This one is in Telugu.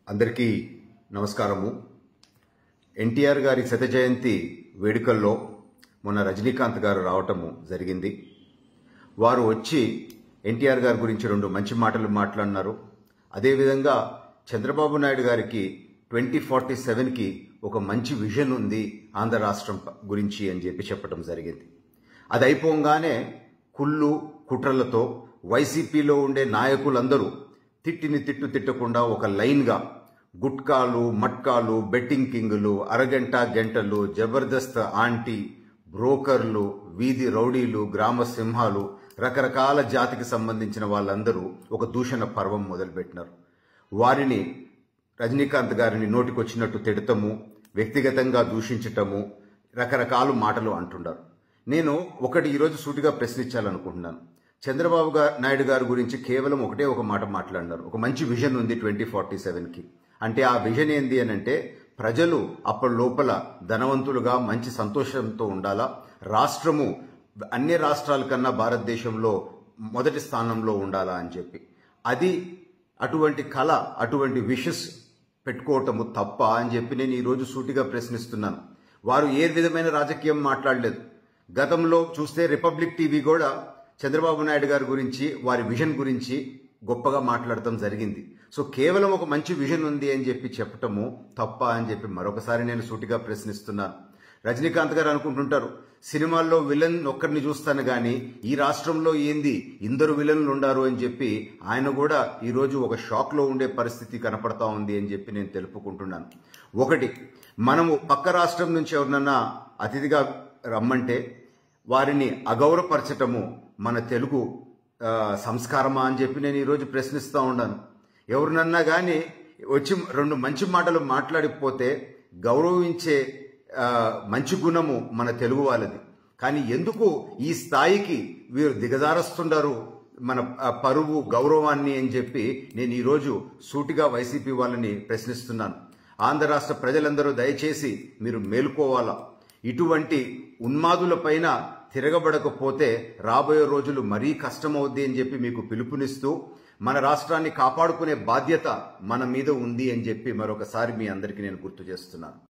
అందరికీ నమస్కారము ఎన్టీఆర్ గారి శత జయంతి వేడుకల్లో మొన్న రజనీకాంత్ గారు రావటము జరిగింది వారు వచ్చి ఎన్టీఆర్ గారి గురించి రెండు మంచి మాటలు మాట్లాడినారు అదేవిధంగా చంద్రబాబు నాయుడు గారికి ట్వంటీ ఫార్టీ సెవెన్కి ఒక మంచి విజన్ ఉంది ఆంధ్ర రాష్ట్రం ప- గురించి అని చెప్పి చెప్పడం జరిగింది అది అయిపోగానే కుళ్ళు కుట్రలతో వైసీపీలో ఉండే నాయకులందరూ తిట్టిని తిట్టు తిట్టకుండా ఒక లైన్గా గుట్కాలు మట్కాలు బెట్టింగ్ కింగులు అరగంట గంటలు జబర్దస్త్ ఆంటీ బ్రోకర్లు వీధి రౌడీలు గ్రామ సింహాలు రకరకాల జాతికి సంబంధించిన వాళ్ళందరూ ఒక దూషణ పర్వం మొదలుపెట్టినారు వారిని రజనీకాంత్ గారిని నోటికొచ్చినట్టు తిడతము వ్యక్తిగతంగా దూషించటము రకరకాల మాటలు అంటున్నారు నేను ఒకటి ఈరోజు సూటిగా ప్రశ్నించాలనుకుంటున్నాను చంద్రబాబు గా నాయుడు గారి గురించి కేవలం ఒకటే ఒక మాట మాట్లాడినారు ఒక మంచి విజన్ ఉంది ట్వంటీ ఫార్టీ సెవెన్కి అంటే ఆ విజన్ ఏంది అని అంటే ప్రజలు అప్పటి లోపల ధనవంతులుగా మంచి సంతోషంతో ఉండాలా రాష్ట్రము అన్ని రాష్ట్రాల కన్నా భారతదేశంలో మొదటి స్థానంలో ఉండాలా అని చెప్పి అది అటువంటి కళ అటువంటి విషస్ పెట్టుకోవటము తప్ప అని చెప్పి నేను ఈరోజు సూటిగా ప్రశ్నిస్తున్నాను వారు ఏ విధమైన రాజకీయం మాట్లాడలేదు గతంలో చూస్తే రిపబ్లిక్ టీవీ కూడా చంద్రబాబు నాయుడు గారి గురించి వారి విజన్ గురించి గొప్పగా మాట్లాడటం జరిగింది సో కేవలం ఒక మంచి విజన్ ఉంది అని చెప్పి చెప్పటము తప్ప అని చెప్పి మరొకసారి నేను సూటిగా ప్రశ్నిస్తున్నాను రజనీకాంత్ గారు అనుకుంటుంటారు సినిమాల్లో విలన్ ఒక్కరిని చూస్తాను గాని ఈ రాష్ట్రంలో ఏంది ఇందరు విలన్లు ఉండారు అని చెప్పి ఆయన కూడా ఈరోజు ఒక షాక్ లో ఉండే పరిస్థితి కనపడతా ఉంది అని చెప్పి నేను తెలుపుకుంటున్నాను ఒకటి మనము పక్క రాష్ట్రం నుంచి ఎవరినన్నా అతిథిగా రమ్మంటే వారిని అగౌరవపరచటము మన తెలుగు ఆ, సంస్కారమా అని చెప్పి నేను ఈరోజు ప్రశ్నిస్తూ ఉన్నాను ఎవరినన్నా కానీ వచ్చి రెండు మంచి మాటలు మాట్లాడిపోతే గౌరవించే ఆ, మంచి గుణము మన తెలుగు వాళ్ళది కానీ ఎందుకు ఈ స్థాయికి వీరు దిగజారుస్తుండారు మన ఆ, పరువు గౌరవాన్ని అని చెప్పి నేను ఈరోజు సూటిగా వైసీపీ వాళ్ళని ప్రశ్నిస్తున్నాను ఆంధ్ర రాష్ట్ర ప్రజలందరూ దయచేసి మీరు మేలుకోవాలా ఇటువంటి ఉన్మాదులపైన తిరగబడకపోతే రాబోయే రోజులు మరీ కష్టమవుద్ది అని చెప్పి మీకు పిలుపునిస్తూ మన రాష్ట్రాన్ని కాపాడుకునే బాధ్యత మన మీద ఉంది అని చెప్పి మరొకసారి మీ అందరికీ నేను గుర్తు చేస్తున్నాను